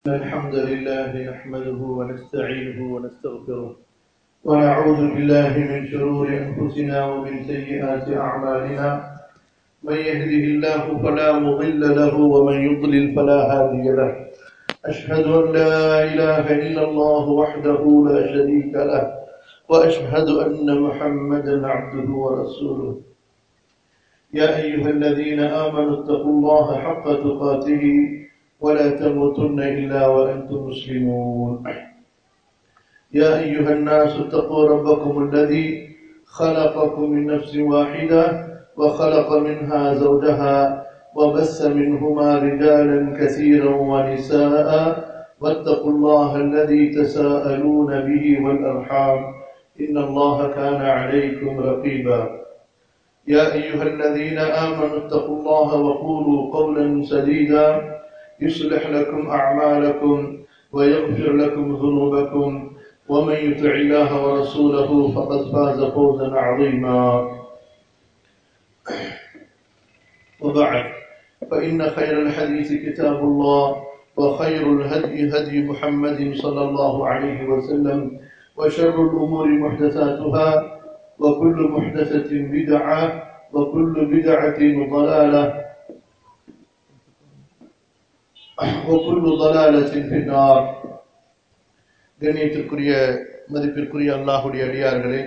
الحمد لله نحمده ونستعينه ونستغفره ونعوذ بالله من شرور أنفسنا ومن سيئات أعمالنا من يهده الله فلا مضل له ومن يضلل فلا هادي له أشهد أن لا إله إلا الله وحده لا شريك له وأشهد أن محمدا عبده ورسوله يا أيها الذين آمنوا اتقوا الله حق تقاته ولا تموتن إلا وأنتم مسلمون يا أيها الناس اتقوا ربكم الذي خلقكم من نفس واحدة وخلق منها زوجها وبث منهما رجالا كثيرا ونساء واتقوا الله الذي تساءلون به والأرحام إن الله كان عليكم رقيبا يا أيها الذين آمنوا اتقوا الله وقولوا قولا سديدا يصلح لكم أعمالكم ويغفر لكم ذنوبكم ومن يطع الله ورسوله فقد فاز فوزا عظيما وبعد فإن خير الحديث كتاب الله وخير الهدي هدي محمد صلى الله عليه وسلم وشر الأمور محدثاتها وكل محدثة بدعة وكل بدعة ضلالة وكل ضلالة في النار கண்ணியத்திற்குரிய மதிப்பிற்குரிய அல்லாஹுடைய அடியார்களே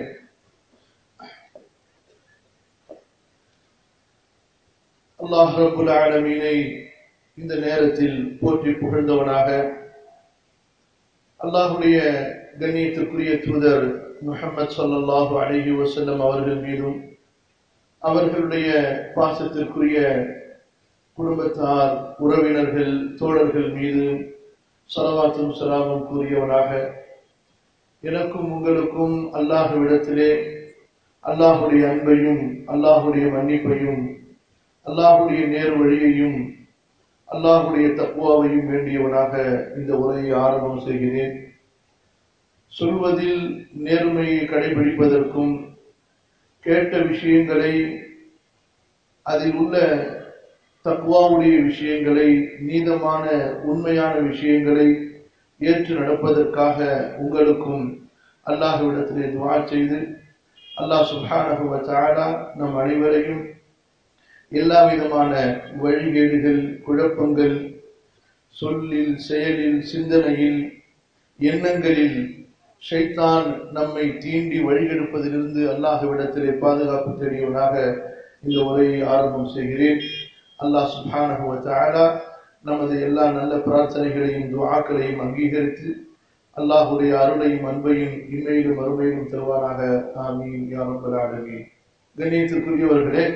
அல்லாஹ் ரபுல் ஆலமீனை இந்த நேரத்தில் போற்றி புகழ்ந்தவனாக அல்லாஹுடைய கண்ணியத்திற்குரிய தூதர் முகமது சல்லாஹூ அலஹி வசல்லம் அவர்கள் மீதும் அவர்களுடைய பாசத்திற்குரிய குடும்பத்தார் உறவினர்கள் தோழர்கள் மீது சலவாத்தும் சலாமும் கூறியவனாக எனக்கும் உங்களுக்கும் அல்லாஹுவிடத்திலே அல்லாஹுடைய அன்பையும் அல்லாஹுடைய மன்னிப்பையும் அல்லாஹுடைய நேர் வழியையும் அல்லாஹுடைய தப்புவாவையும் வேண்டியவனாக இந்த உரையை ஆரம்பம் செய்கிறேன் சொல்வதில் நேர்மையை கடைபிடிப்பதற்கும் கேட்ட விஷயங்களை அதில் உள்ள தக்குவாவுடைய விஷயங்களை நீதமான உண்மையான விஷயங்களை ஏற்று நடப்பதற்காக உங்களுக்கும் அல்லாஹுவிடத்திலே துவா செய்து அல்லாஹ் சுபானகுவத்தாலா நம் அனைவரையும் எல்லா விதமான வழிகேடுகள் குழப்பங்கள் சொல்லில் செயலில் சிந்தனையில் எண்ணங்களில் ஷைத்தான் நம்மை தீண்டி வழிகெடுப்பதிலிருந்து அல்லாஹுவிடத்திலே பாதுகாப்பு தெரியவனாக இந்த உரையை ஆரம்பம் செய்கிறேன் அல்லாஹ் சுபானகுவத்தாலா நமது எல்லா நல்ல பிரார்த்தனைகளையும் துவாக்களையும் அங்கீகரித்து அல்லாஹுடைய அருளையும் அன்பையும் இன்மையிலும் அருமையிலும் தருவாராக ஆமீன் யாரம்பல் ஆடமீன் கண்ணியத்திற்குரியவர்களே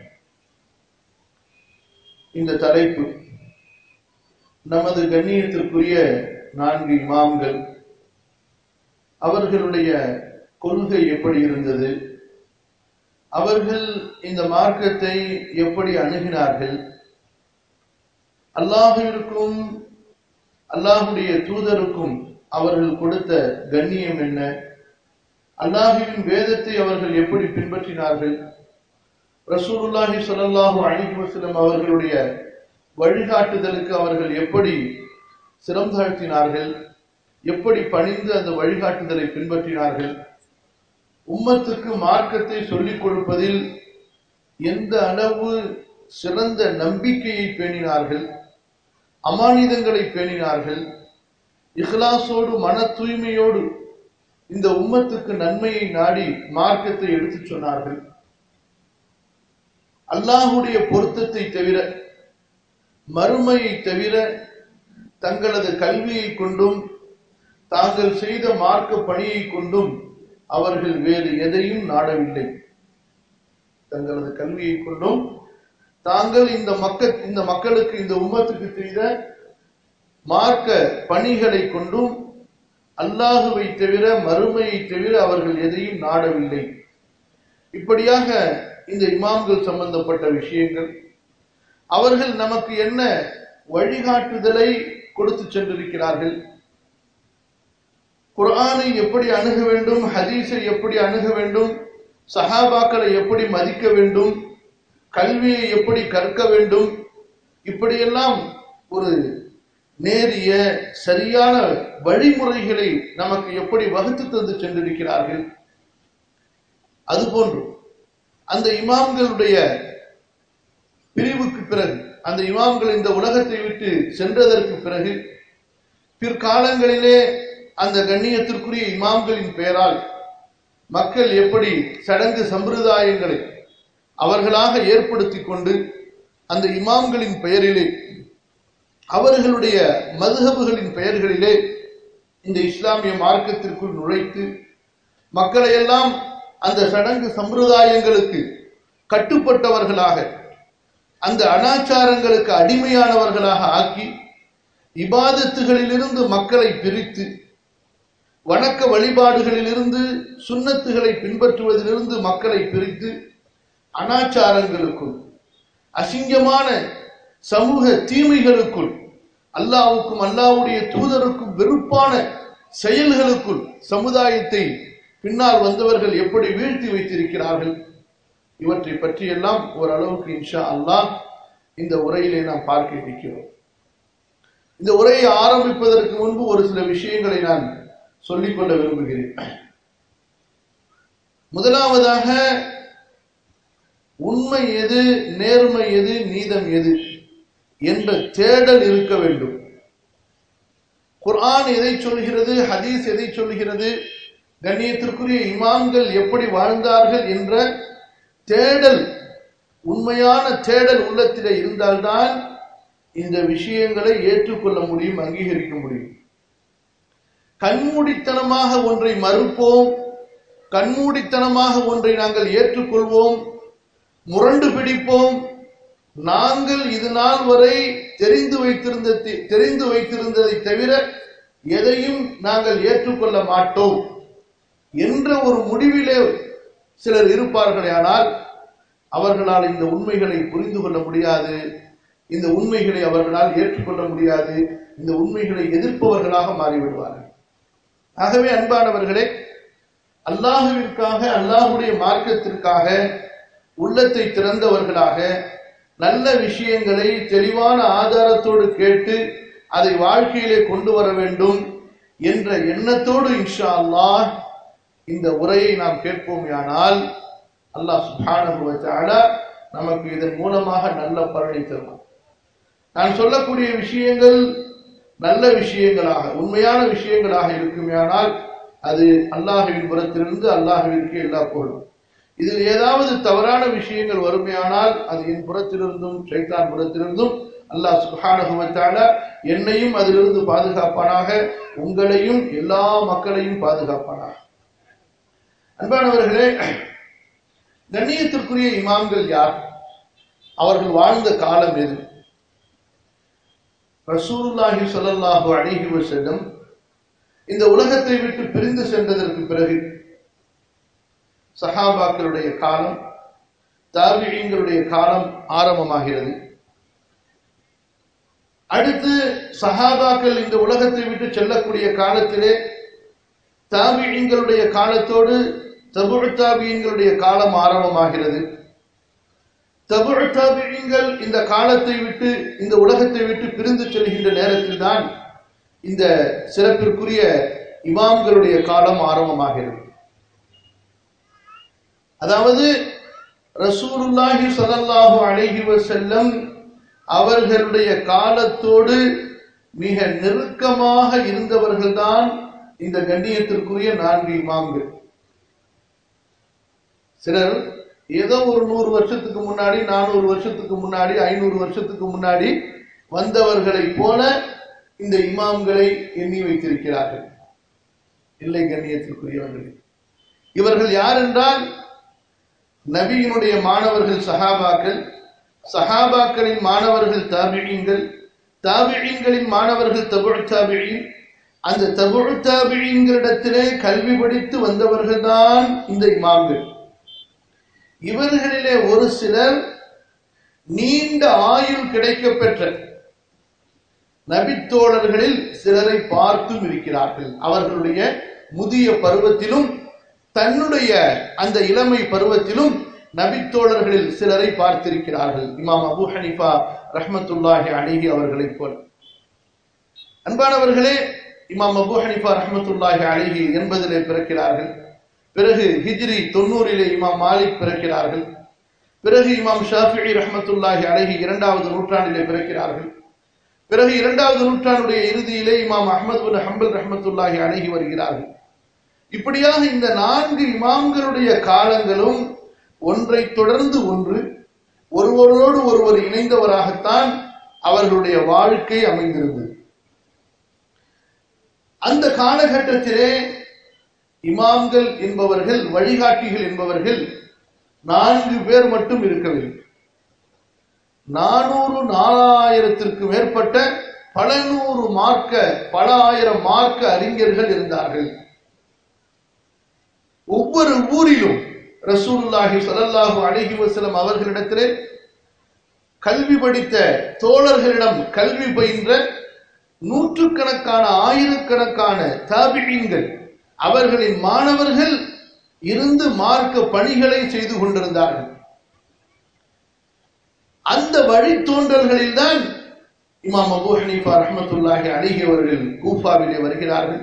இந்த தலைப்பு நமது கண்ணியத்திற்குரிய நான்கு இமாம்கள் அவர்களுடைய கொள்கை எப்படி இருந்தது அவர்கள் இந்த மார்க்கத்தை எப்படி அணுகினார்கள் அல்லாஹிற்கும் அல்லாஹுடைய தூதருக்கும் அவர்கள் கொடுத்த கண்ணியம் என்ன அல்லாஹுவின் வேதத்தை அவர்கள் எப்படி பின்பற்றினார்கள் ரசூலுல்லாஹி சொல்லல்லாஹு அலிஹி வசலம் அவர்களுடைய வழிகாட்டுதலுக்கு அவர்கள் எப்படி சிரம் தாழ்த்தினார்கள் எப்படி பணிந்து அந்த வழிகாட்டுதலை பின்பற்றினார்கள் உம்மத்துக்கு மார்க்கத்தை சொல்லிக் கொடுப்பதில் எந்த அளவு சிறந்த நம்பிக்கையை பேணினார்கள் அமானிதங்களை பேணினார்கள் இஹ்லாசோடு மன தூய்மையோடு இந்த உம்மத்துக்கு நன்மையை நாடி மார்க்கத்தை எடுத்துச் சொன்னார்கள் அல்லாஹுடைய பொருத்தத்தை தவிர மறுமையை தவிர தங்களது கல்வியை கொண்டும் தாங்கள் செய்த மார்க்க பணியை கொண்டும் அவர்கள் வேறு எதையும் நாடவில்லை தங்களது கல்வியை கொண்டும் தாங்கள் இந்த மக்கள் இந்த மக்களுக்கு இந்த உம்மத்துக்கு செய்த மார்க்க பணிகளை கொண்டும் அல்லாஹுவை தவிர மறுமையை தவிர அவர்கள் எதையும் நாடவில்லை இப்படியாக இந்த இமாம்கள் சம்பந்தப்பட்ட விஷயங்கள் அவர்கள் நமக்கு என்ன வழிகாட்டுதலை கொடுத்து சென்றிருக்கிறார்கள் குரானை எப்படி அணுக வேண்டும் ஹதீஸை எப்படி அணுக வேண்டும் சஹாபாக்களை எப்படி மதிக்க வேண்டும் கல்வியை எப்படி கற்க வேண்டும் இப்படியெல்லாம் ஒரு நேரிய சரியான வழிமுறைகளை நமக்கு எப்படி வகுத்து தந்து சென்றிருக்கிறார்கள் அதுபோன்று அந்த இமாம்களுடைய பிரிவுக்கு பிறகு அந்த இமாம்கள் இந்த உலகத்தை விட்டு சென்றதற்கு பிறகு பிற்காலங்களிலே அந்த கண்ணியத்திற்குரிய இமாம்களின் பெயரால் மக்கள் எப்படி சடங்கு சம்பிரதாயங்களை அவர்களாக ஏற்படுத்தி கொண்டு அந்த இமாம்களின் பெயரிலே அவர்களுடைய மதுகபுகளின் பெயர்களிலே இந்த இஸ்லாமிய மார்க்கத்திற்குள் நுழைத்து மக்களை எல்லாம் அந்த சடங்கு சம்பிரதாயங்களுக்கு கட்டுப்பட்டவர்களாக அந்த அனாச்சாரங்களுக்கு அடிமையானவர்களாக ஆக்கி இபாதத்துகளிலிருந்து மக்களை பிரித்து வணக்க வழிபாடுகளிலிருந்து சுண்ணத்துகளை பின்பற்றுவதிலிருந்து மக்களை பிரித்து அனாச்சாரங்களுக்குள் அசிங்கமான சமூக தீமைகளுக்குள் அல்லாவுக்கும் அல்லாவுடைய தூதருக்கும் வெறுப்பான செயல்களுக்குள் சமுதாயத்தை பின்னால் வந்தவர்கள் எப்படி வீழ்த்தி வைத்திருக்கிறார்கள் இவற்றை பற்றியெல்லாம் ஓரளவுக்கு இன்ஷா அல்லாஹ் இந்த உரையிலே நாம் பார்க்க இருக்கிறோம் இந்த உரையை ஆரம்பிப்பதற்கு முன்பு ஒரு சில விஷயங்களை நான் சொல்லிக்கொள்ள விரும்புகிறேன் முதலாவதாக உண்மை எது நேர்மை எது நீதம் எது என்ற தேடல் இருக்க வேண்டும் குர்ஆன் எதை சொல்கிறது ஹதீஸ் எதை சொல்கிறது கண்ணியத்திற்குரிய இமாம்கள் எப்படி வாழ்ந்தார்கள் என்ற தேடல் உண்மையான தேடல் உள்ளத்திலே இருந்தால்தான் இந்த விஷயங்களை ஏற்றுக்கொள்ள முடியும் அங்கீகரிக்க முடியும் கண்மூடித்தனமாக ஒன்றை மறுப்போம் கண்மூடித்தனமாக ஒன்றை நாங்கள் ஏற்றுக்கொள்வோம் முரண்டு பிடிப்போம் நாங்கள் இது நாள் வரை தெரிந்து வைத்திருந்த தெரிந்து வைத்திருந்ததை தவிர எதையும் நாங்கள் ஏற்றுக்கொள்ள மாட்டோம் என்ற ஒரு முடிவிலே சிலர் இருப்பார்களே ஆனால் அவர்களால் இந்த உண்மைகளை புரிந்து கொள்ள முடியாது இந்த உண்மைகளை அவர்களால் ஏற்றுக்கொள்ள முடியாது இந்த உண்மைகளை எதிர்ப்பவர்களாக மாறிவிடுவார்கள் ஆகவே அன்பானவர்களே அல்லாஹுவிற்காக அல்லாஹுடைய மார்க்கத்திற்காக உள்ளத்தை திறந்தவர்களாக நல்ல விஷயங்களை தெளிவான ஆதாரத்தோடு கேட்டு அதை வாழ்க்கையிலே கொண்டு வர வேண்டும் என்ற எண்ணத்தோடு இன்ஷா அல்லாஹ் இந்த உரையை நாம் கேட்போமேயானால் அல்லாஹ் சுபான நமக்கு இதன் மூலமாக நல்ல பலனை தருவான் நான் சொல்லக்கூடிய விஷயங்கள் நல்ல விஷயங்களாக உண்மையான விஷயங்களாக இருக்குமேயானால் அது அல்லாஹுவின் புறத்திலிருந்து அல்லாஹுவிற்கு எல்லா புகழும் இதில் ஏதாவது தவறான விஷயங்கள் வறுமையானால் அது என் புறத்திலிருந்தும் சைத்தான் புறத்திலிருந்தும் அல்லாஹ் சுகானுகமத்தால என்னையும் அதிலிருந்து பாதுகாப்பானாக உங்களையும் எல்லா மக்களையும் பாதுகாப்பானாக அன்பானவர்களே கண்ணியத்திற்குரிய இமாம்கள் யார் அவர்கள் வாழ்ந்த காலம் எது ரசூலுல்லாஹி சொல்லல்லாஹு அழகி வசல்லம் இந்த உலகத்தை விட்டு பிரிந்து சென்றதற்கு பிறகு சஹாபாக்களுடைய காலம் தாபியங்களுடைய காலம் ஆரம்பமாகிறது அடுத்து சஹாபாக்கள் இந்த உலகத்தை விட்டு செல்லக்கூடிய காலத்திலே தாபியங்களுடைய காலத்தோடு தபுழ் தாபியங்களுடைய காலம் ஆரம்பமாகிறது தபுழ் தாபியங்கள் இந்த காலத்தை விட்டு இந்த உலகத்தை விட்டு பிரிந்து செல்கின்ற நேரத்தில் தான் இந்த சிறப்பிற்குரிய இமாம்களுடைய காலம் ஆரம்பமாகிறது அதாவது ரசூலுல்லாஹி ஸல்லல்லாஹு அலைஹி வஸல்லம் அவர்களுடைய காலத்தோடு மிக நெருக்கமாக இருந்தவர்கள்தான் இந்த கண்ணியத்திற்குரிய நான்கு இமாம்கள் சிலர் ஏதோ ஒரு நூறு வருஷத்துக்கு முன்னாடி நானூறு வருஷத்துக்கு முன்னாடி ஐநூறு வருஷத்துக்கு முன்னாடி வந்தவர்களை போல இந்த இமாம்களை எண்ணி வைத்திருக்கிறார்கள் இல்லை கண்ணியத்திற்குரியவர்களே இவர்கள் யார் என்றால் நபியினுடைய மாணவர்கள் சஹாபாக்கள் சஹாபாக்களின் மாணவர்கள் தாபிழிங்கள் தாபிழிங்களின் மாணவர்கள் தபுழ் தாபிழின் அந்த தபுழ் தாபிழிங்களிடத்திலே கல்வி படித்து வந்தவர்கள் தான் இந்த இமாம்கள் இவர்களிலே ஒரு சிலர் நீண்ட ஆயுள் கிடைக்க பெற்ற நபித்தோழர்களில் சிலரை பார்த்தும் இருக்கிறார்கள் அவர்களுடைய முதிய பருவத்திலும் தன்னுடைய அந்த இளமை பருவத்திலும் நபித்தோழர்களில் சிலரை பார்த்திருக்கிறார்கள் இமாம் அபு ஹனிஃபா ரஹமத்துல்லாஹி அலிஹி அவர்களைப் போல அன்பானவர்களே இமாம் அபு ஹனிஃபா ரஹமத்துல்லாஹி அலிஹி எண்பதிலே பிறக்கிறார்கள் பிறகு ஹிஜ்ரி தொண்ணூறிலே இமாம் மாலிக் பிறக்கிறார்கள் பிறகு இமாம் ஷாஃபி ரஹமத்துல்லாஹி அலிஹி இரண்டாவது நூற்றாண்டிலே பிறக்கிறார்கள் பிறகு இரண்டாவது நூற்றாண்டுடைய இறுதியிலே இமாம் அஹமது பின் ஹம்பல் ரஹமத்துல்லாஹி அலிஹி வருகிறார்கள் இப்படியாக இந்த நான்கு இமாம்களுடைய காலங்களும் ஒன்றை தொடர்ந்து ஒன்று ஒருவரோடு ஒருவர் இணைந்தவராகத்தான் அவர்களுடைய வாழ்க்கை அமைந்திருந்தது அந்த காலகட்டத்திலே இமாம்கள் என்பவர்கள் வழிகாட்டிகள் என்பவர்கள் நான்கு பேர் மட்டும் இருக்கவில்லை நானூறு நாலாயிரத்திற்கு மேற்பட்ட பல நூறு மார்க்க பல ஆயிரம் மார்க்க அறிஞர்கள் இருந்தார்கள் ஒவ்வொரு ஊரிலும் ரசூலுல்லாஹி ஸல்லல்லாஹு அலைஹி வஸல்லம் அவர்களிடத்திலே கல்வி படித்த தோழர்களிடம் கல்வி பயின்ற நூற்றுக்கணக்கான ஆயிரக்கணக்கான தாபிகங்கள் அவர்களின் மாணவர்கள் இருந்து மார்க்க பணிகளை செய்து கொண்டிருந்தார்கள் அந்த வழித்தோன்றல்களில் தான் இமாம் அபு ஹனீஃபா ரஹமத்துல்லாஹி அலிஹி அவர்கள் கூஃபாவிலே வருகிறார்கள்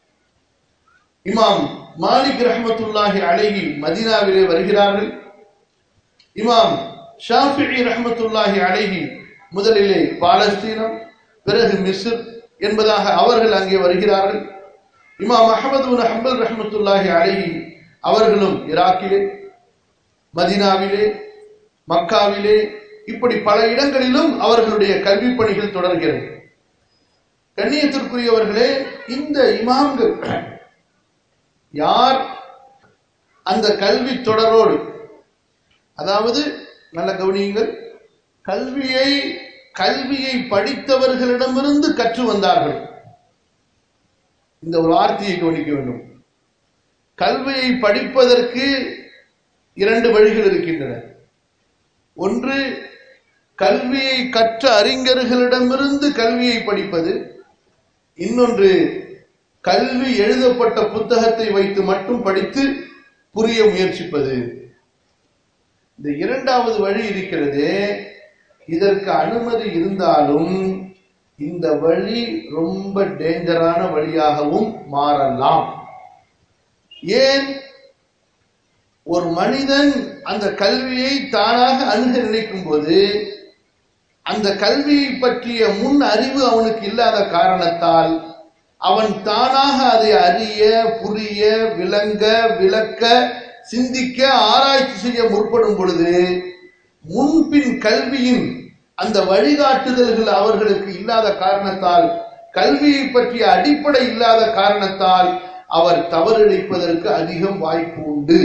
இமாம் மாலிக் ரஹமத்துல்லாஹி அலிஹி மதீனாவிலே வருகிறார்கள் இமாம் ஷாஃபி ரஹமத்துல்லாஹி அலிஹி முதலிலே பாலஸ்தீனம் பிறகு மிஸ்ர் என்பதாக அவர்கள் அங்கே வருகிறார்கள் இமாம் அஹமது ஹம்பல் ரஹமத்துல்லாஹி அலிஹி அவர்களும் ஈராக்கிலே மதினாவிலே மக்காவிலே இப்படி பல இடங்களிலும் அவர்களுடைய கல்வி பணிகள் தொடர்கிறது கண்ணியத்திற்குரியவர்களே இந்த இமாம்கள் யார் அந்த கல்வி தொடரோடு அதாவது நல்ல கவனியுங்கள் கல்வியை கல்வியை படித்தவர்களிடமிருந்து கற்று வந்தார்கள் இந்த ஒரு வார்த்தையை கவனிக்க வேண்டும் கல்வியை படிப்பதற்கு இரண்டு வழிகள் இருக்கின்றன ஒன்று கல்வியை கற்ற அறிஞர்களிடமிருந்து கல்வியை படிப்பது இன்னொன்று கல்வி எழுதப்பட்ட புத்தகத்தை வைத்து மட்டும் படித்து புரிய முயற்சிப்பது இந்த இரண்டாவது வழி இருக்கிறது இதற்கு அனுமதி இருந்தாலும் இந்த வழி ரொம்ப டேஞ்சரான வழியாகவும் மாறலாம் ஏன் ஒரு மனிதன் அந்த கல்வியை தானாக அணுக நினைக்கும் போது அந்த கல்வியை பற்றிய முன் அறிவு அவனுக்கு இல்லாத காரணத்தால் அவன் தானாக அதை அறிய புரிய விளங்க விளக்க சிந்திக்க ஆராய்ச்சி செய்ய முற்படும் பொழுது முன்பின் கல்வியின் அந்த வழிகாட்டுதல்கள் அவர்களுக்கு இல்லாத காரணத்தால் கல்வியை பற்றிய அடிப்படை இல்லாத காரணத்தால் அவர் தவறிழைப்பதற்கு அதிகம் வாய்ப்பு உண்டு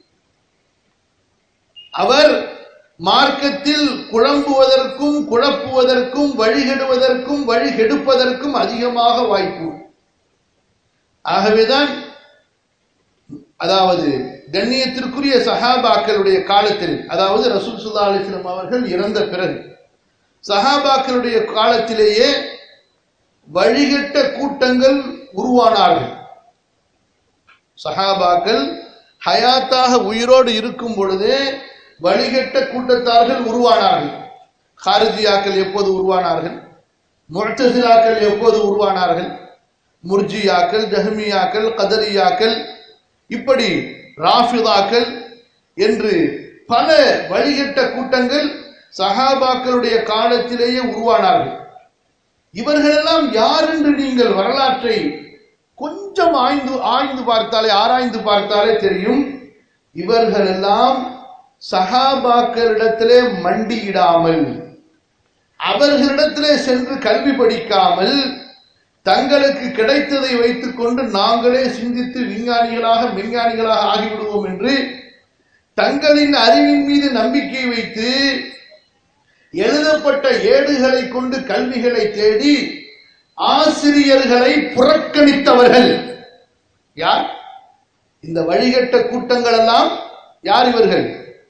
அவர் மார்க்கத்தில் குழம்புவதற்கும் குழப்புவதற்கும் வழிகெடுவதற்கும் வழிகெடுப்பதற்கும் அதிகமாக வாய்ப்பு ஆகவேதான் அதாவது கண்ணியத்திற்குரிய சஹாபாக்களுடைய காலத்தில் அதாவது ரசூல் சுல்லா அலிஸ்லாம் அவர்கள் இறந்த பிறகு சஹாபாக்களுடைய காலத்திலேயே வழிகட்ட கூட்டங்கள் உருவானார்கள் சஹாபாக்கள் ஹயாத்தாக உயிரோடு இருக்கும் பொழுதே வழிகட்ட கூட்டத்தார்கள் உருவானார்கள் ஹாரிஜியாக்கள் எப்போது உருவானார்கள் முர்த்தசிலாக்கள் எப்போது உருவானார்கள் முர்ஜியாக்கள் ஜஹமியாக்கள் கதரியாக்கள் இப்படி ராஃபிதாக்கள் என்று பல வழிகட்ட கூட்டங்கள் சஹாபாக்களுடைய காலத்திலேயே உருவானார்கள் இவர்களெல்லாம் யார் என்று நீங்கள் வரலாற்றை கொஞ்சம் ஆய்ந்து ஆய்ந்து பார்த்தாலே ஆராய்ந்து பார்த்தாலே தெரியும் இவர்களெல்லாம் சகாபாக்களிடத்திலே மண்டியிடாமல் அவர்களிடத்திலே சென்று கல்வி படிக்காமல் தங்களுக்கு கிடைத்ததை வைத்துக் கொண்டு நாங்களே சிந்தித்து விஞ்ஞானிகளாக விஞ்ஞானிகளாக ஆகிவிடுவோம் என்று தங்களின் அறிவின் மீது நம்பிக்கை வைத்து எழுதப்பட்ட ஏடுகளை கொண்டு கல்விகளை தேடி ஆசிரியர்களை புறக்கணித்தவர்கள் யார் இந்த வழிகட்ட கூட்டங்கள் எல்லாம் யார் இவர்கள்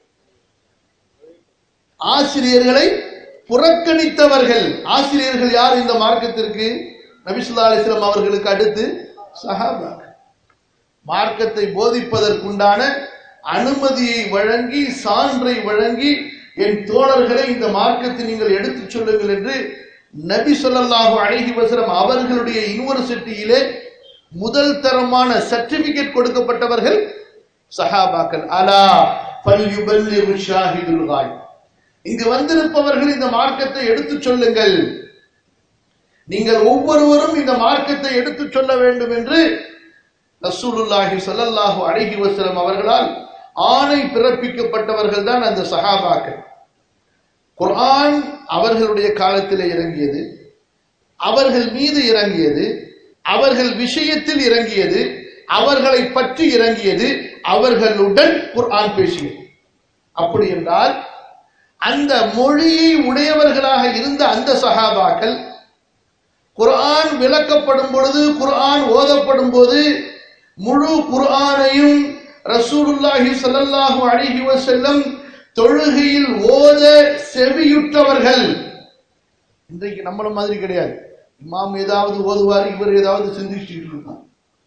ஆசிரியர்களை புறக்கணித்தவர்கள் ஆசிரியர்கள் யார் இந்த மார்க்கத்திற்கு நபிசுல்லா அலிஸ்லாம் அவர்களுக்கு அடுத்து சஹாபா மார்க்கத்தை போதிப்பதற்குண்டான அனுமதியை வழங்கி சான்றை வழங்கி என் தோழர்களை இந்த மார்க்கத்தை நீங்கள் எடுத்துச் சொல்லுங்கள் என்று நபி ஸல்லல்லாஹு அலைஹி வஸல்லம் அவர்களுடைய யூனிவர்சிட்டியிலே முதல் தரமான சர்டிபிகேட் கொடுக்கப்பட்டவர்கள் சஹாபாக்கள் அலா ஃபல்யுபல்லிகு ஷாஹிதுல் காய் இங்கு வந்திருப்பவர்கள் இந்த மார்க்கத்தை எடுத்துச் சொல்லுங்கள் நீங்கள் ஒவ்வொருவரும் இந்த மார்க்கத்தை எடுத்துச் சொல்ல வேண்டும் என்று ரசூலுல்லாஹி ஸல்லல்லாஹு அலைஹி வஸல்லம் அவர்களால் ஆணை பிறப்பிக்கப்பட்டவர்கள் தான் அந்த சஹாபாக்கள் குர்ஆன் அவர்களுடைய காலத்திலே இறங்கியது அவர்கள் மீது இறங்கியது அவர்கள் விஷயத்தில் இறங்கியது அவர்களை பற்றி இறங்கியது அவர்களுடன் குர்ஆன் பேசியது அப்படி என்றால் அந்த மொழியை உடையவர்களாக இருந்த அந்த சஹாபாக்கள் குர்ஆன் விளக்கப்படும் பொழுது குர்ஆன் ஓதப்படும் போது முழு குர்ஆனையும் ரசூலுல்லாஹி ஸல்லல்லாஹு அலைஹி வஸல்லம் தொழுகையில் ஓத செவியுற்றவர்கள் இன்றைக்கு நம்மள மாதிரி கிடையாது இமாம் ஏதாவது ஓதுவார் இவர் ஏதாவது சிந்திச்சுட்டு இருப்பார்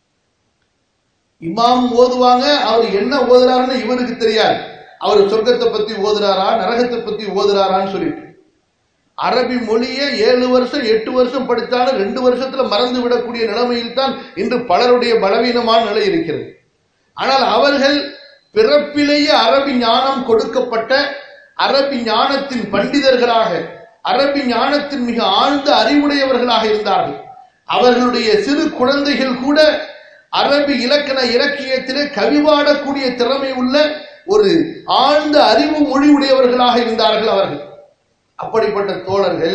இமாம் ஓதுவாங்க அவர் என்ன ஓதுறாருன்னு இவருக்கு தெரியாது அவர் சொர்க்கத்தை பத்தி ஓதுறாரா நரகத்தை பத்தி ஓதுறாரான்னு சொல்லிட்டு அரபி மொழியை ஏழு வருஷம் எட்டு வருஷம் படித்தாலும் ரெண்டு வருஷத்துல மறந்து விடக்கூடிய நிலைமையில் தான் இன்று பலருடைய பலவீனமான நிலை இருக்கிறது ஆனால் அவர்கள் பிறப்பிலேயே அரபி ஞானம் கொடுக்கப்பட்ட அரபி ஞானத்தின் பண்டிதர்களாக அரபி ஞானத்தின் மிக ஆழ்ந்த அறிவுடையவர்களாக இருந்தார்கள் அவர்களுடைய சிறு குழந்தைகள் கூட அரபி இலக்கண இலக்கியத்திலே கவிபாடக்கூடிய திறமை உள்ள ஒரு ஆழ்ந்த அறிவு மொழி உடையவர்களாக இருந்தார்கள் அவர்கள் அப்படிப்பட்ட தோழர்கள்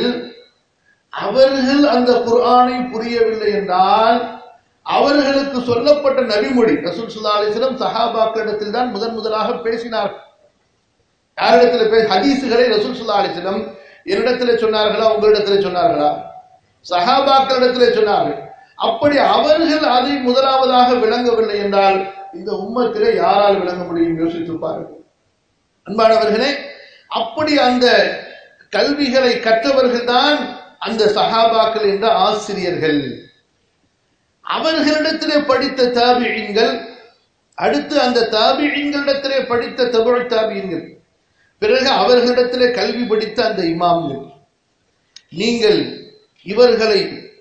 அவர்கள் அந்த குர்ஆனை புரியவில்லை என்றால் அவர்களுக்கு சொல்லப்பட்ட நபிமொழி ரசூல் சுல்லா அலிஸ்லம் சஹாபாக்களிடத்தில் தான் முதன் முதலாக பேசினார்கள் யாரிடத்தில் பே ஹதீசுகளை ரசூல் சுல்லா அலிஸ்லம் என்னிடத்திலே சொன்னார்களா உங்களிடத்திலே சொன்னார்களா சஹாபாக்களிடத்திலே சொன்னார்கள் அப்படி அவர்கள் அதை முதலாவதாக விளங்கவில்லை என்றால் இந்த உம்மத்திலே யாரால் விளங்க முடியும் யோசித்திருப்பார்கள் அன்பானவர்களே அப்படி அந்த கல்விகளை கற்றவர்கள் தான் அந்த சஹாபாக்கள் என்ற ஆசிரியர்கள் அவர்களிடத்திலே படித்த தாபியங்கள் அடுத்து அந்த தாபியங்களிடத்திலே படித்த தமிழ் தாபியங்கள் பிறகு அவர்களிடத்திலே கல்வி படித்த அந்த இமாம்கள் நீங்கள் இவர்களை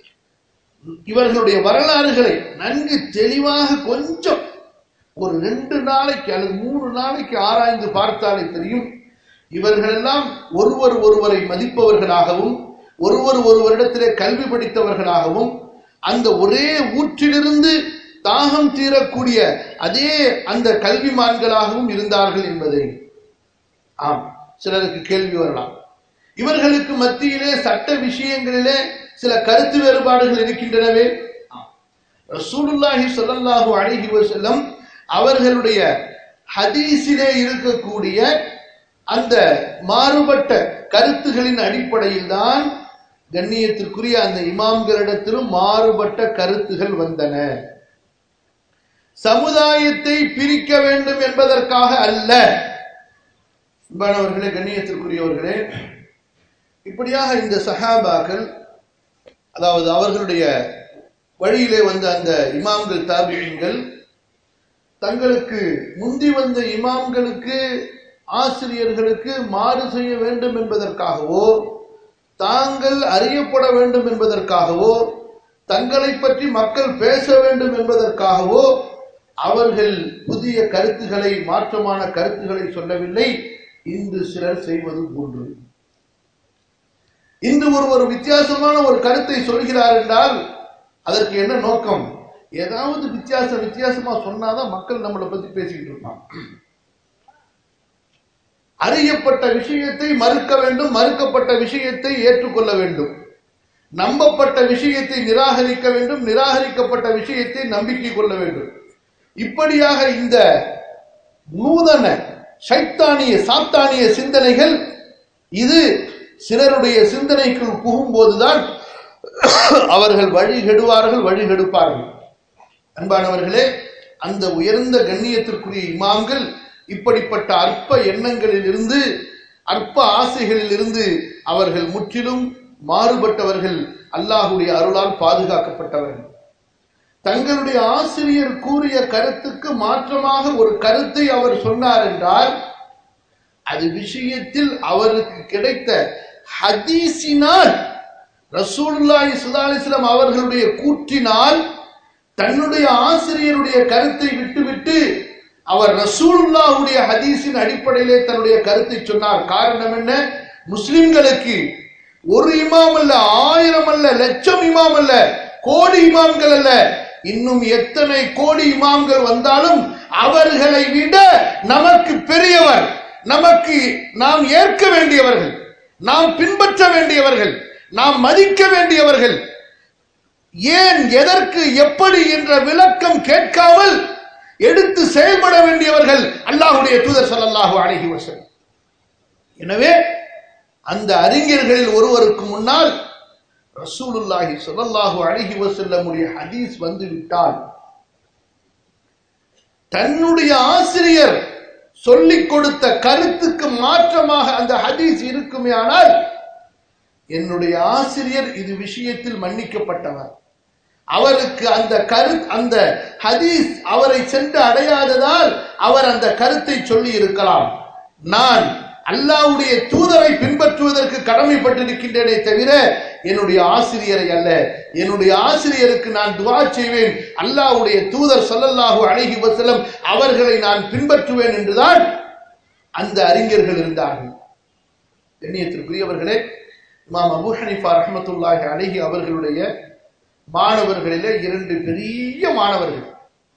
இவர்களுடைய வரலாறுகளை நன்கு தெளிவாக கொஞ்சம் ஒரு ரெண்டு நாளைக்கு அல்லது மூணு நாளைக்கு ஆராய்ந்து பார்த்தாலே தெரியும் இவர்களெல்லாம் ஒருவர் ஒருவரை மதிப்பவர்களாகவும் ஒருவர் ஒருவரிடத்திலே கல்வி படித்தவர்களாகவும் அந்த ஒரே ஊற்றிலிருந்து தாகம் தீரக்கூடிய அதே அந்த கல்விமான்களாகவும் இருந்தார்கள் என்பதை ஆம் சிலருக்கு கேள்வி வரலாம் இவர்களுக்கு மத்தியிலே சட்ட விஷயங்களிலே சில கருத்து வேறுபாடுகள் இருக்கின்றனவே ரசூலுல்லாஹி ஸல்லல்லாஹு அலைஹி வஸல்லம் அவர்களுடைய ஹதீஸிலே இருக்கக்கூடிய அந்த மாறுபட்ட கருத்துகளின் அடிப்படையில் தான் கண்ணியத்திற்குரிய அந்த இமாம்களிடத்திலும் மாறுபட்ட கருத்துகள் வந்தன சமுதாயத்தை பிரிக்க வேண்டும் என்பதற்காக அல்ல அன்பானவர்களே கண்ணியத்திற்குரியவர்களே இப்படியாக இந்த சஹாபாக்கள் அதாவது அவர்களுடைய வழியிலே வந்த அந்த இமாம்கள் தாபியங்கள் தங்களுக்கு முந்தி வந்த இமாம்களுக்கு ஆசிரியர்களுக்கு மாறு செய்ய வேண்டும் என்பதற்காகவோ தாங்கள் அறியப்பட வேண்டும் என்பதற்காகவோ தங்களை பற்றி மக்கள் பேச வேண்டும் என்பதற்காகவோ அவர்கள் புதிய கருத்துக்களை மாற்றமான கருத்துக்களை சொல்லவில்லை இன்று சிலர் செய்வது போன்று இன்று ஒரு ஒரு வித்தியாசமான ஒரு கருத்தை சொல்கிறார் என்றால் அதற்கு என்ன நோக்கம் ஏதாவது வித்தியாசம் வித்தியாசமா சொன்னாதான் மக்கள் நம்மளை பத்தி பேசிக்கிட்டு இருப்பான் அறியப்பட்ட விஷயத்தை மறுக்க வேண்டும் மறுக்கப்பட்ட விஷயத்தை ஏற்றுக்கொள்ள வேண்டும் நம்பப்பட்ட விஷயத்தை நிராகரிக்க வேண்டும் நிராகரிக்கப்பட்ட விஷயத்தை நம்பிக்கை கொள்ள வேண்டும் இப்படியாக இந்த நூதன சைத்தானிய சாத்தானிய சிந்தனைகள் இது சிலருடைய சிந்தனைக்குள் புகும்போதுதான் அவர்கள் வழி கெடுவார்கள் வழி கெடுப்பார்கள் அன்பானவர்களே அந்த உயர்ந்த கண்ணியத்திற்குரிய இமாம்கள் இப்படிப்பட்ட அற்ப எண்ணங்களில் இருந்து அற்ப ஆசைகளில் இருந்து அவர்கள் முற்றிலும் மாறுபட்டவர்கள் அல்லாஹுடைய அருளால் பாதுகாக்கப்பட்டவர்கள் தங்களுடைய ஆசிரியர் கூறிய கருத்துக்கு மாற்றமாக ஒரு கருத்தை அவர் சொன்னார் என்றால் அது விஷயத்தில் அவருக்கு கிடைத்த ஹதீஸினால் ரசூலுல்லாஹி ஸல்லல்லாஹு அலைஹி வஸல்லம் அவர்களுடைய கூற்றினால் தன்னுடைய ஆசிரியருடைய கருத்தை விட்டுவிட்டு அவர் ரசூலுல்லாஹுடைய ஹதீஸின் அடிப்படையிலே தன்னுடைய கருத்தை சொன்னார் காரணம் என்ன முஸ்லிம்களுக்கு ஒரு இமாம் அல்ல ஆயிரம் அல்ல லட்சம் இமாம் அல்ல கோடி இமாம்கள் அல்ல இன்னும் எத்தனை கோடி இமாம்கள் வந்தாலும் அவர்களை விட நமக்கு பெரியவர் நமக்கு நாம் ஏற்க வேண்டியவர்கள் நாம் பின்பற்ற வேண்டியவர்கள் நாம் மதிக்க வேண்டியவர்கள் ஏன் எதற்கு எப்படி என்ற விளக்கம் கேட்காமல் எடுத்து செயல்பட வேண்டியவர்கள் அல்லாஹுடைய தூதர் ஸல்லல்லாஹு அலைஹி வஸல்லம் எனவே அந்த அறிஞர்களில் ஒருவருக்கு முன்னால் ரசூலுல்லாஹி ஸல்லல்லாஹு அலைஹி வஸல்லமுடைய ஹதீஸ் வந்து விட்டால் தன்னுடைய ஆசிரியர் சொல்லிக் கொடுத்த கருத்துக்கு மாற்றமாக அந்த ஹதீஸ் இருக்குமே ஆனால் என்னுடைய ஆசிரியர் இது விஷயத்தில் மன்னிக்கப்பட்டவர் அவருக்கு அந்த கரு அந்த ஹதீஸ் அவரை சென்று அடையாததால் அவர் அந்த கருத்தை சொல்லி இருக்கலாம் நான் அல்லாஹ்வுடைய தூதரை பின்பற்றுவதற்கு கடமைப்பட்டிருக்கின்றனே தவிர என்னுடைய ஆசிரியரை அல்ல என்னுடைய ஆசிரியருக்கு நான் துவா செய்வேன் அல்லாஹ்வுடைய தூதர் ஸல்லல்லாஹு அலைஹி வஸல்லம் அவர்களை நான் பின்பற்றுவேன் என்றுதான் அந்த அறிஞர்கள் இருந்தார்கள் கண்ணியத்திற்குரியவர்களே இமாம் அபூ ஹனீஃபா ரஹ்மத்துல்லாஹி அலைஹி அவர்களுடைய மாணவர்களிலே இரண்டு பெரிய மாணவர்கள்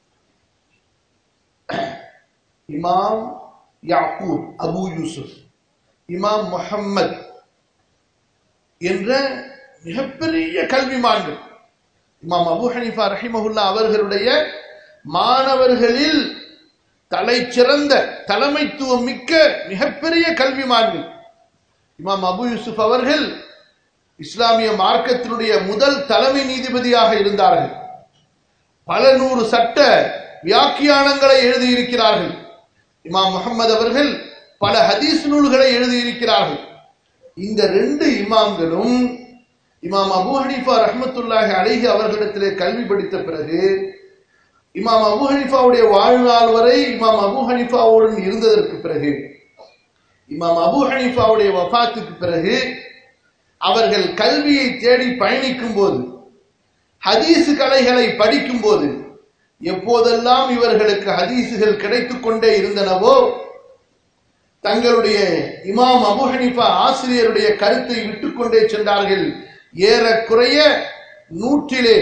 இமாம் யாக்கூப் அபு யூசுப் இமாம் முஹம்மத் என்ற மிகப்பெரிய கல்விமான்கள் இமாம் அபு ஹனீஃபா ரஹிமஹுல்லா அவர்களுடைய மாணவர்களில் தலை சிறந்த தலைமைத்துவம் மிக்க மிகப்பெரிய கல்விமான்கள் இமாம் அபு யூசுப் அவர்கள் இஸ்லாமிய மார்க்கத்தினுடைய முதல் தலைமை நீதிபதியாக இருந்தார்கள் பல நூறு சட்ட வியாக்கியானங்களை எழுதியிருக்கிறார்கள் இமாம் முகமது அவர்கள் பல ஹதீஸ் நூல்களை எழுதியிருக்கிறார்கள் இந்த ரெண்டு இமாம்களும் இமாம் அபு ஹனீஃபா ரஹ்மத்துல்லாஹி அலைஹி அவர்களிடத்திலே கல்வி படித்த பிறகு இமாம் அபு ஹனீஃபாவுடைய வாழ்நாள் வரை இமாம் அபு ஹனீஃபாவுடன் இருந்ததற்கு பிறகு இமாம் அபு ஹனீஃபாவுடைய வஃபாத்துக்கு பிறகு அவர்கள் கல்வியை தேடி பயணிக்கும் போது ஹதீசு கலைகளை படிக்கும் போது எப்போதெல்லாம் இவர்களுக்கு ஹதீசுகள் கிடைத்துக் கொண்டே இருந்தனவோ தங்களுடைய இமாம் அபு ஹனீஃபா ஆசிரியருடைய கருத்தை விட்டுக்கொண்டே சென்றார்கள் ஏறக்குறைய நூற்றிலே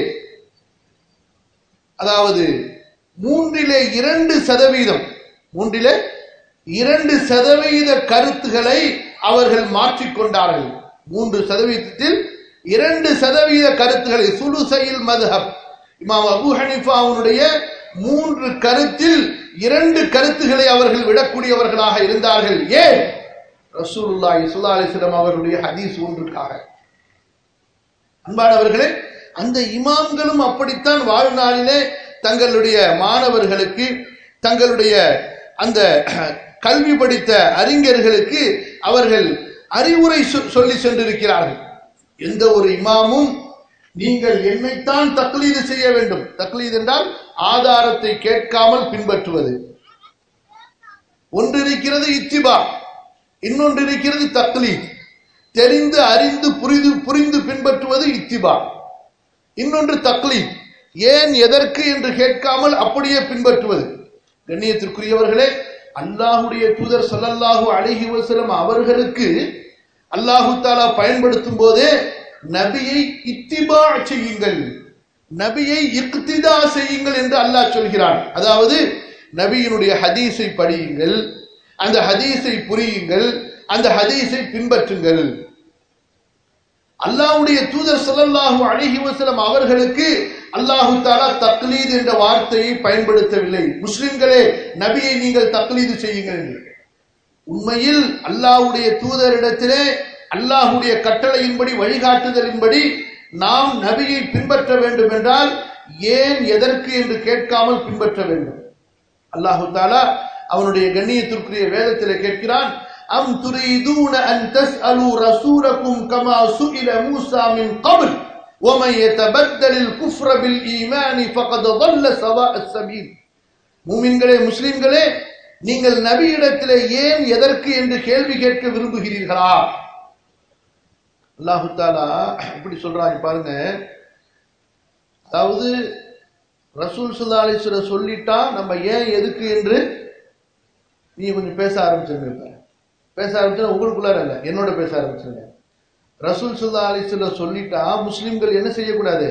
அதாவது மூன்றிலே இரண்டு சதவீதம் மூன்றிலே இரண்டு சதவீத கருத்துகளை அவர்கள் மாற்றிக்கொண்டார்கள் மூன்று சதவீதத்தில் இரண்டு சதவீத கருத்துக்களை சுலுசையில் மதுஹப் இமாம் அபு ஹனிஃபாவுடைய மூன்று கருத்தில் இரண்டு கருத்துக்களை அவர்கள் விடக்கூடியவர்களாக இருந்தார்கள் ஏன் ரசூலுல்லாஹி ஸல்லல்லாஹு அலைஹி வஸல்லம் அவருடைய ஹதீஸ் ஒன்றுக்காக அன்பானவர்களே அந்த இமாம்களும் அப்படித்தான் வாழ்நாளிலே தங்களுடைய மாணவர்களுக்கு தங்களுடைய அந்த கல்வி படித்த அறிஞர்களுக்கு அவர்கள் அறிவுரை சொ- சொல்லி சென்றிருக்கிறார்கள் எந்த ஒரு இமாமும் நீங்கள் என்னைத்தான் தக்லீது செய்ய வேண்டும் தக்லீது என்றால் ஆதாரத்தை கேட்காமல் பின்பற்றுவது ஒன்று இருக்கிறது இத்திபா இன்னொன்று இருக்கிறது தக்லீத் தெரிந்து அறிந்து புரிந்து புரிந்து பின்பற்றுவது இத்திபா இன்னொன்று தக்லீத் ஏன் எதற்கு என்று கேட்காமல் அப்படியே பின்பற்றுவது கண்ணியத்திற்குரியவர்களே அல்லாஹுடைய தூதர் ஸல்லல்லாஹு அலைஹி வஸல்லம் அவர்களுக்கு அல்லாஹு தாலா பயன்படுத்தும் போதே நபியை இத்திபா செய்யுங்கள் நபியை இக்திதா செய்யுங்கள் என்று அல்லாஹ் சொல்கிறான் அதாவது நபியினுடைய ஹதீஸை படியுங்கள் அந்த ஹதீஸை புரியுங்கள் அந்த ஹதீஸை பின்பற்றுங்கள் அல்லாஹ்வுடைய தூதர் ஸல்லல்லாஹு அலைஹி வஸல்லம் அவர்களுக்கு அல்லாஹு தாலா தக்லீத் என்ற வார்த்தையை பயன்படுத்தவில்லை முஸ்லிம்களே நபியை நீங்கள் தக்லீது செய்யுங்கள் என்று உண்மையில் அல்லாஹ்வுடைய தூதரிடத்திலே அல்லாஹ்வுடைய கட்டளையின்படி வழிகாட்டுதலின்படி நாம் நபியை பின்பற்ற வேண்டும் என்றால் ஏன் எதற்கு என்று கேட்காமல் பின்பற்ற வேண்டும் அல்லாஹு தாலா அவனுடைய கண்ணியத்திற்குரிய வேதத்திலே கேட்கிறான் அம் துரீதூன அன் தஸ்அலு ரசூலக்கும் கமா சுஇல மூசா மின் قبل ومن يتبدل الكفر بالايمان فقد ضل سواء السبيل மூமின்களே முஸ்லிம்களே நீங்கள் நபியிடத்திலே ஏன் எதற்கு என்று கேள்வி கேட்க விரும்புகிறீர்களா அல்லாஹு தாலா இப்படி சொல்றாங்க பாருங்க அதாவது ரசூல் சுல்லா அலிஸ்வரர் சொல்லிட்டா நம்ம ஏன் எதுக்கு என்று நீங்க கொஞ்சம் பேச ஆரம்பிச்சிருங்க பேச ஆரம்பிச்சா உங்களுக்குள்ளார இல்ல என்னோட பேச ஆரம்பிச்சிருங்க ரசூல் சுல்லா அலிஸ்வரர் சொல்லிட்டா முஸ்லிம்கள் என்ன செய்யக்கூடாது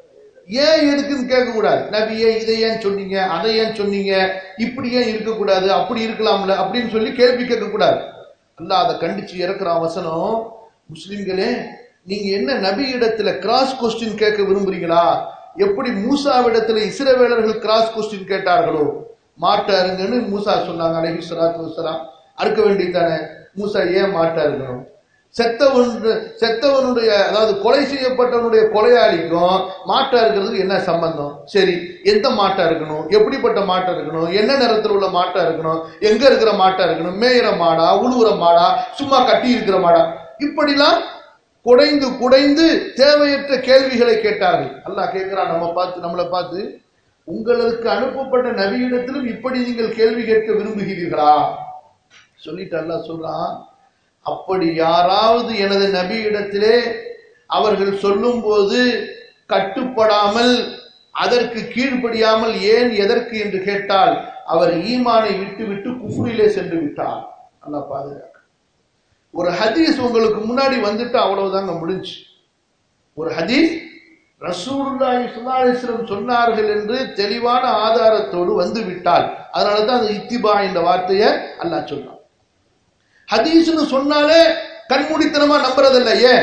ஏன் எதுக்குன்னு கேட்கக்கூடாது நபி ஏன் இதை ஏன் சொன்னீங்க அதை ஏன் சொன்னீங்க இப்படி ஏன் இருக்கக்கூடாது அப்படி இருக்கலாம்ல அப்படின்னு சொல்லி கேள்வி கேட்கக்கூடாது அல்லாஹ் அதை கண்டிச்சு இறக்குறான் வசனம் முஸ்லிம்களே நீங்க என்ன நபி இடத்துல கிராஸ் கொஸ்டின் கேட்க விரும்புறீங்களா எப்படி மூசாவிடத்துல இஸ்ரவேலர்கள் கிராஸ் கொஸ்டின் கேட்டார்களோ மாட்டாருங்கன்னு மூசா சொன்னாங்க அலஹி சலாத்து வசலாம் அறுக்க வேண்டியதானே மூசா ஏன் மாட்டா இருக்கணும் செத்தவன் செத்தவனுடைய அதாவது கொலை செய்யப்பட்டவனுடைய கொலையாளிக்கும் மாட்டா இருக்கிறதுக்கு என்ன சம்பந்தம் சரி எந்த மாட்டா இருக்கணும் எப்படிப்பட்ட மாட்டா இருக்கணும் என்ன நிறத்தில் உள்ள மாட்டா இருக்கணும் எங்க இருக்கிற மாட்டா இருக்கணும் மேயிற மாடா உழுவுற மாடா சும்மா கட்டி இருக்கிற மாடா இப்படிலாம் குடைந்து குடைந்து தேவையற்ற கேள்விகளை கேட்டார்கள் அல்லாஹ் கேட்கிறான் நம்ம பார்த்து நம்மளை பார்த்து உங்களுக்கு அனுப்பப்பட்ட நபியிடத்திலும் இப்படி நீங்கள் கேள்வி கேட்க விரும்புகிறீர்களா சொல்லிட்டு அல்லாஹ் சொல்றான் அப்படி யாராவது எனது நபியிடத்திலே அவர்கள் சொல்லும் போது கட்டுப்படாமல் அதற்கு கீழ்ப்படியாமல் ஏன் எதற்கு என்று கேட்டால் அவர் ஈமானை விட்டு விட்டு குஃப்ரிலே சென்று விட்டார் அல்லா பாதுகாக்க ஒரு ஹதீஸ் உங்களுக்கு முன்னாடி வந்துட்டு அவ்வளவுதாங்க முடிஞ்சு ஒரு ஹதீஸ் ரசூலுல்லாஹி ஸல்லல்லாஹு அலைஹி வஸல்லம் சொன்னார்கள் என்று தெளிவான ஆதாரத்தோடு வந்து விட்டால் அதனால தான் அந்த இத்திபா என்ற வார்த்தையை அல்லாஹ் சொல்றான் ஹதீஸ்னு சொன்னாலே கண்மூடித்தனமா நம்புறதில்ல ஏன்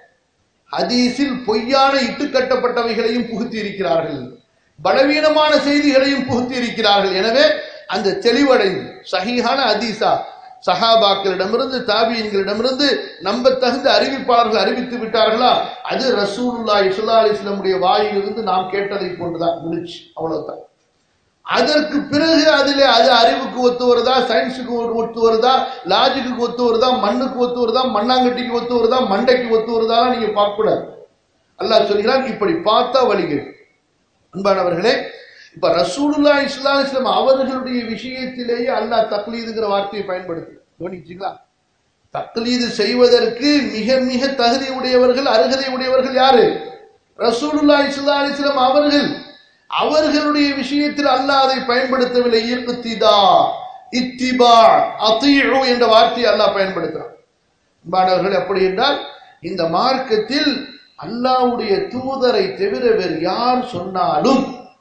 ஹதீஸில் பொய்யான இட்டுக்கட்டப்பட்டவைகளையும் புகுத்தி இருக்கிறார்கள் பலவீனமான செய்திகளையும் புகுத்தி இருக்கிறார்கள் எனவே அந்த தெளிவடைந்து சஹீஹான ஹதீஸா சஹாபாக்களிடமிருந்து தாபியன்களிடமிருந்து நம்ப தகுந்த அறிவிப்பாளர்கள் அறிவித்து விட்டார்களா அது ரசூலுல்லா இசுல்லா அலிஸ்லமுடைய வாயிலிருந்து நாம் கேட்டதை போன்றுதான் முடிச்சு அவ்வளவுதான் அதற்கு பிறகு அதில் அது அறிவுக்கு ஒத்து வருதா சயின்ஸுக்கு ஒத்து வருதா லாஜிக்கு ஒத்து வருதா மண்ணுக்கு ஒத்து வருதா மண்ணாங்கட்டிக்கு ஒத்து வருதா மண்டைக்கு ஒத்து வருதா நீங்க பார்க்கக்கூடாது அல்லாஹ் சொல்கிறான் இப்படி பார்த்தா வழிகள் அன்பானவர்களே இப்ப ரசூலுல்லா இஸ்லாம் இஸ்லாம் அவர்களுடைய விஷயத்திலேயே அல்லாஹ் தக்லீதுங்கிற வார்த்தையை பயன்படுத்தி கவனிச்சிங்களா தக்லீது செய்வதற்கு மிக மிக தகுதி உடையவர்கள் அருகதை உடையவர்கள் யாரு ரசூலுல்லா இஸ்லா அலிஸ்லாம் அவர்கள் அவர்களுடைய விஷயத்தில் அல்லாஹ் அதை பயன்படுத்தவில்லை இர்த்திதா இத்திபா அத்தீழு என்ற வார்த்தையை அல்லாஹ் பயன்படுத்துறான் அன்பானவர்கள் எப்படி என்றால் இந்த மார்க்கத்தில் அல்லாவுடைய தூதரை தவிர வேறு யார் சொன்னாலும்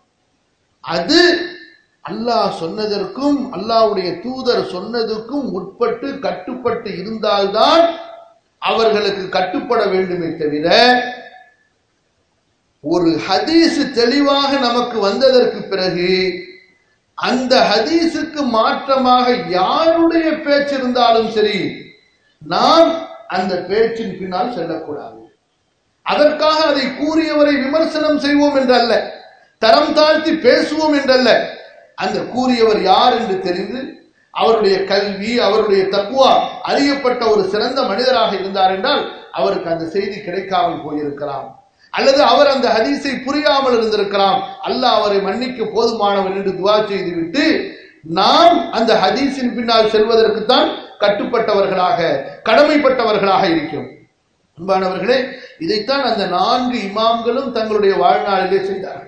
அது அல்லாஹ் சொன்னதற்கும் அல்லாவுடைய தூதர் சொன்னதுக்கும் உட்பட்டு கட்டுப்பட்டு இருந்தால்தான் அவர்களுக்கு கட்டுப்பட வேண்டுமே தவிர ஒரு ஹதீஸ் தெளிவாக நமக்கு வந்ததற்கு பிறகு அந்த ஹதீஸுக்கு மாற்றமாக யாருடைய பேச்சு இருந்தாலும் சரி நாம் அந்த பேச்சின் பின்னால் செல்லக்கூடாது அதற்காக அதை கூறியவரை விமர்சனம் செய்வோம் என்றல்ல தரம் தாழ்த்தி பேசுவோம் என்றல்ல அந்த கூறியவர் யார் என்று தெரிந்து அவருடைய கல்வி அவருடைய தக்குவா அறியப்பட்ட ஒரு சிறந்த மனிதராக இருந்தார் என்றால் அவருக்கு அந்த செய்தி கிடைக்காமல் போயிருக்கலாம் அல்லது அவர் அந்த ஹதீஸை புரியாமல் இருந்திருக்கலாம் அல்லாஹ் அவரை மன்னிக்க போதுமானவர் என்று துவா செய்துவிட்டு நாம் அந்த ஹதீஸின் பின்னால் செல்வதற்கு தான் கட்டுப்பட்டவர்களாக கடமைப்பட்டவர்களாக இருக்கிறோம் அன்பானவர்களே இதைத்தான் அந்த நான்கு இமாம்களும் தங்களுடைய வாழ்நாளிலே செய்தார்கள்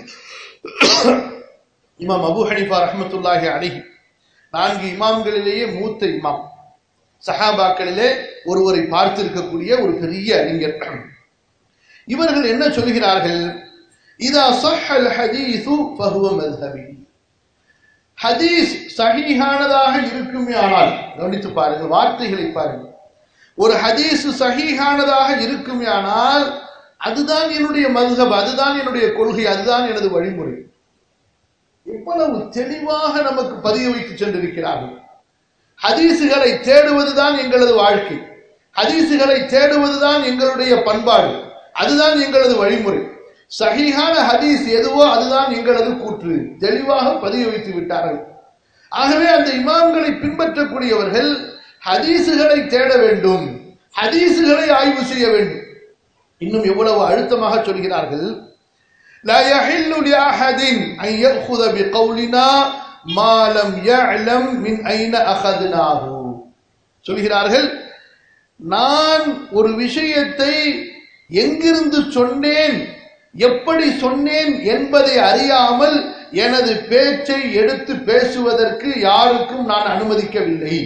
இமாம் அபு ஹனிஃபா ரஹமத்துல்லாஹி அலிஹி நான்கு இமாம்களிலேயே மூத்த இமாம் சஹாபாக்களிலே ஒருவரை பார்த்திருக்கக்கூடிய ஒரு பெரிய அறிஞர் இவர்கள் என்ன சொல்கிறார்கள் இதா சஹல் ஹதீஸு ஃபஹுவ மذهبி ஹதீஸ் சஹீஹானதாக இருக்குமே ஆனால் கவனித்து பாருங்கள் வார்த்தைகளை பாருங்கள் ஒரு ஹதீஸ் சஹீஹானதாக இருக்குமே ஆனால் அதுதான் என்னுடைய மதுகப் அதுதான் என்னுடைய கொள்கை அதுதான் எனது வழிமுறை இவ்வளவு தெளிவாக நமக்கு பதிய வைத்து சென்றிருக்கிறார்கள் ஹதீசுகளை தேடுவதுதான் எங்களது வாழ்க்கை ஹதீசுகளை தேடுவதுதான் எங்களுடைய பண்பாடு அதுதான் எங்களது வழிமுறை சகிஹான ஹதீஸ் எதுவோ அதுதான் எங்களது கூற்று தெளிவாக பதிய வைத்து விட்டார்கள் ஆகவே அந்த இமாம்களை பின்பற்றக்கூடியவர்கள் ஹதீசுகளை தேட வேண்டும் ஹதீசுகளை ஆய்வு செய்ய வேண்டும் இன்னும் எவ்வளவு அழுத்தமாக சொல்கிறார்கள் لا يحل لأحد أن يأخذ بقولنا ما لم يعلم من أين أخذناه சொல்கிறார்கள் நான் ஒரு விஷயத்தை எங்கிருந்து சொன்னேன் எப்படி சொன்னேன் என்பதை அறியாமல் எனது பேச்சை எடுத்து பேசுவதற்கு யாருக்கும் நான் அனுமதிக்கவில்லை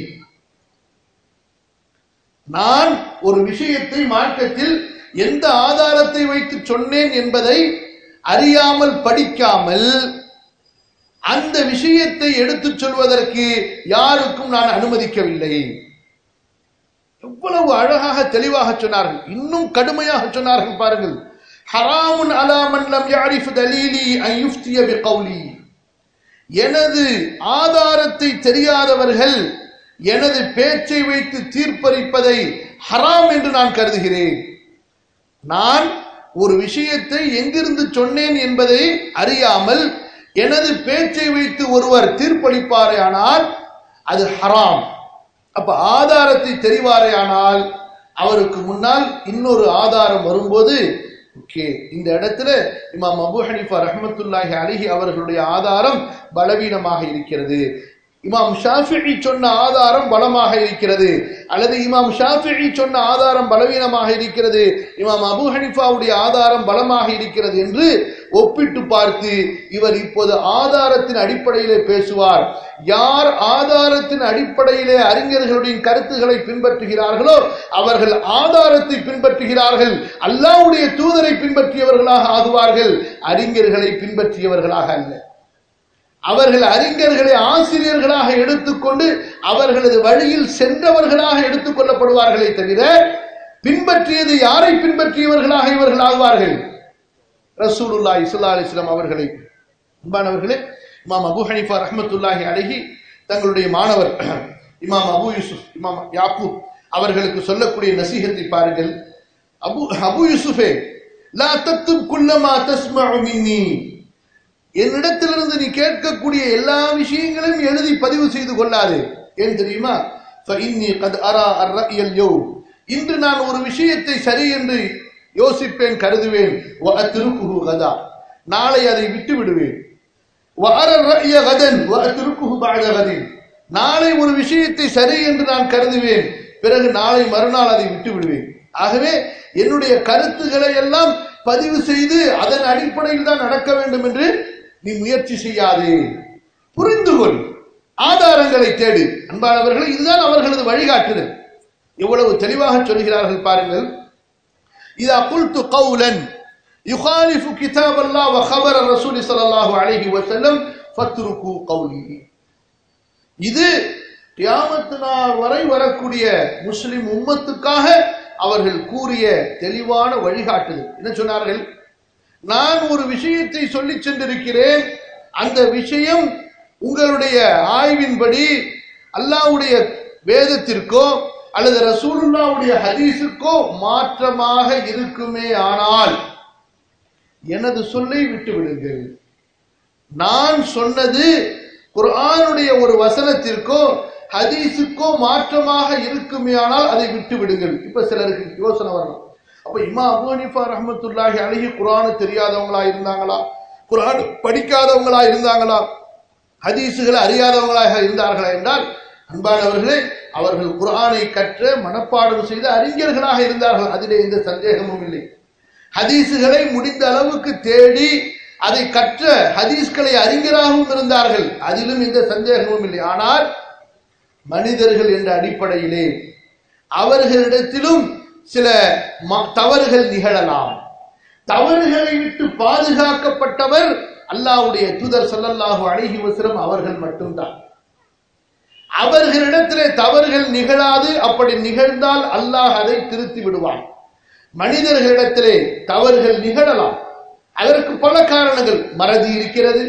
நான் ஒரு விஷயத்தை மார்க்கத்தில் எந்த ஆதாரத்தை வைத்து சொன்னேன் என்பதை அறியாமல் படிக்காமல் அந்த விஷயத்தை எடுத்துச் சொல்வதற்கு யாருக்கும் நான் அனுமதிக்கவில்லை எவ்வளவு அழகாக தெளிவாக சொன்னார்கள் இன்னும் கடுமையாக சொன்னார்கள் பாருங்கள் ஹராமுன் அலாமன் லம் யாரிஃப் தலீலி அன் யுஃப்திய பிகௌலி எனது ஆதாரத்தை தெரியாதவர்கள் எனது பேச்சை வைத்து தீர்ப்பளிப்பதை ஹராம் என்று நான் கருதுகிறேன் நான் ஒரு விஷயத்தை எங்கிருந்து சொன்னேன் என்பதை அறியாமல் எனது பேச்சை வைத்து ஒருவர் தீர்ப்பளிப்பாரே ஆனால் அது ஹராம் அப்ப ஆதாரத்தை தெரிவாரே ஆனால் அவருக்கு முன்னால் இன்னொரு ஆதாரம் வரும்போது ஓகே இந்த இடத்துல இமாம் அபு ஹனிஃபா ரஹமத்துல்லாஹி அலிஹி அவர்களுடைய ஆதாரம் பலவீனமாக இருக்கிறது இமாம் ஷாஃபிஇ சொன்ன ஆதாரம் பலமாக இருக்கிறது அல்லது இமாம் ஷாஃபிஇ சொன்ன ஆதாரம் பலவீனமாக இருக்கிறது இமாம் அபு ஹனிஃபாவுடைய ஆதாரம் பலமாக இருக்கிறது என்று ஒப்பிட்டு பார்த்து இவர் இப்போது ஆதாரத்தின் அடிப்படையிலே பேசுவார் யார் ஆதாரத்தின் அடிப்படையிலே அறிஞர்களுடைய கருத்துக்களை பின்பற்றுகிறார்களோ அவர்கள் ஆதாரத்தை பின்பற்றுகிறார்கள் அல்லாவுடைய தூதரை பின்பற்றியவர்களாக ஆகுவார்கள் அறிஞர்களை பின்பற்றியவர்களாக அல்ல அவர்கள் அறிஞர்களை ஆசிரியர்களாக எடுத்துக்கொண்டு அவர்களது வழியில் சென்றவர்களாக எடுத்துக் கொள்ளப்படுவார்களே தவிர பின்பற்றியது யாரை பின்பற்றியவர்களாக இவர்கள் ஆகுவார்கள் ரசூலுல்லா இஸ்லா அலிஸ்லாம் அவர்களை அன்பானவர்களே இமாம் அபு ஹனிஃபா ரஹமத்துல்லாஹி அழகி தங்களுடைய மாணவர் இமாம் அபு யூசுப் இமாம் யாக்கூப் அவர்களுக்கு சொல்லக்கூடிய நசீகத்தை பாருங்கள் அபு அபு யூசுஃபே லா தத்தும் குல்லமா தஸ்மஉ மின்னி என்னிடத்திலிருந்து நீ கேட்கக்கூடிய எல்லா விஷயங்களையும் எழுதி பதிவு செய்து கொள்ளாது ஏன் தெரியுமா இன்று நான் ஒரு விஷயத்தை சரி என்று யோசிப்பேன் கருதுவேன் கதா நாளை அதை விட்டு விடுவேன் நாளை ஒரு விஷயத்தை சரி என்று நான் கருதுவேன் பிறகு நாளை மறுநாள் அதை விட்டு விடுவேன் ஆகவே என்னுடைய கருத்துக்களை எல்லாம் பதிவு செய்து அதன் அடிப்படையில் தான் நடக்க வேண்டும் என்று நீ முயற்சி செய்யாதே புரிந்து கொள் ஆதாரங்களை தேடு அன்பானவர்களை இதுதான் அவர்களது வழிகாட்டுதல் எவ்வளவு தெளிவாக சொல்கிறார்கள் பாருங்கள் இதா குல்து கவுலன் يخالف كتاب الله وخبر الرسول صلى الله عليه وسلم فاتركوا قولي இது கியாமத்து நாள் வரை வரக்கூடிய முஸ்லிம் உம்மத்துக்காக அவர்கள் கூறிய தெளிவான வழிகாட்டுதல் என்ன சொன்னார்கள் நான் ஒரு விஷயத்தை சொல்லி சென்றிருக்கிறேன் அந்த விஷயம் உங்களுடைய ஆய்வின்படி அல்லாவுடைய வேதத்திற்கோ அல்லது ரசூலுல்லாவுடைய ஹதீஸுக்கோ மாற்றமாக இருக்குமே ஆனால் எனது சொல்லை விட்டு விடுங்கள் நான் சொன்னது குர்ஆனுடைய ஒரு வசனத்திற்கோ ஹதீஸுக்கோ மாற்றமாக இருக்குமே ஆனால் அதை விட்டு விடுங்கள் இப்ப சிலருக்கு யோசனை வரலாம் அப்ப இமா அபு ஹனீஃபா ரஹமத்துல்லாஹி அழகி குரானு தெரியாதவங்களா இருந்தாங்களா குரான் படிக்காதவங்களா இருந்தாங்களா ஹதீஸுகளை அறியாதவங்களாக இருந்தார்களா என்றால் அன்பானவர்களே அவர்கள் குரானை கற்ற மனப்பாடம் செய்த அறிஞர்களாக இருந்தார்கள் அதிலே எந்த சந்தேகமும் இல்லை ஹதீஸுகளை முடிந்த அளவுக்கு தேடி அதை கற்ற ஹதீஸ்களை அறிஞராகவும் இருந்தார்கள் அதிலும் எந்த சந்தேகமும் இல்லை ஆனால் மனிதர்கள் என்ற அடிப்படையிலே அவர்களிடத்திலும் சில தவறுகள் நிகழலாம் தவறுகளை விட்டு பாதுகாக்கப்பட்டவர் அல்லாவுடைய தூதர் சொல்லல்லாஹு அழகி வசரம் அவர்கள் மட்டும்தான் அவர்களிடத்திலே தவறுகள் நிகழாது அப்படி நிகழ்ந்தால் அல்லாஹ் அதை திருத்தி விடுவான் மனிதர்களிடத்திலே தவறுகள் நிகழலாம் அதற்கு பல காரணங்கள் மறதி இருக்கிறது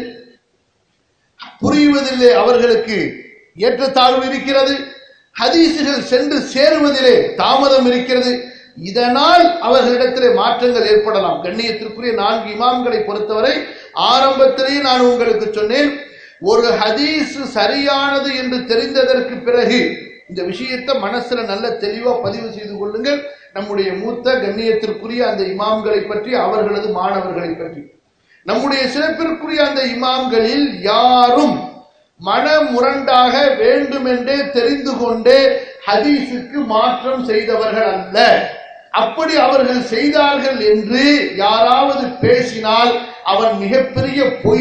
புரிவதில்லை அவர்களுக்கு ஏற்றத்தாழ்வு இருக்கிறது ஹதீசுகள் சென்று சேருவதிலே தாமதம் இருக்கிறது இதனால் அவர்களிடத்திலே மாற்றங்கள் ஏற்படலாம் கண்ணியத்திற்குரிய நான்கு இமாம்களை பொறுத்தவரை ஆரம்பத்திலேயே நான் உங்களுக்கு சொன்னேன் ஒரு ஹதீஸ் சரியானது என்று தெரிந்ததற்கு பிறகு இந்த விஷயத்தை மனசுல நல்ல தெளிவா பதிவு செய்து கொள்ளுங்கள் நம்முடைய மூத்த கண்ணியத்திற்குரிய அந்த இமாம்களை பற்றி அவர்களது மாணவர்களை பற்றி நம்முடைய சிறப்பிற்குரிய அந்த இமாம்களில் யாரும் மனமுரண்டாக வேண்டுமென்றே தெரிந்து கொண்டே ஹதீஸுக்கு மாற்றம் செய்தவர்கள் அல்ல அப்படி அவர்கள் செய்தார்கள் என்று யாராவது பேசினால் அவன் மிகப்பெரிய பொய்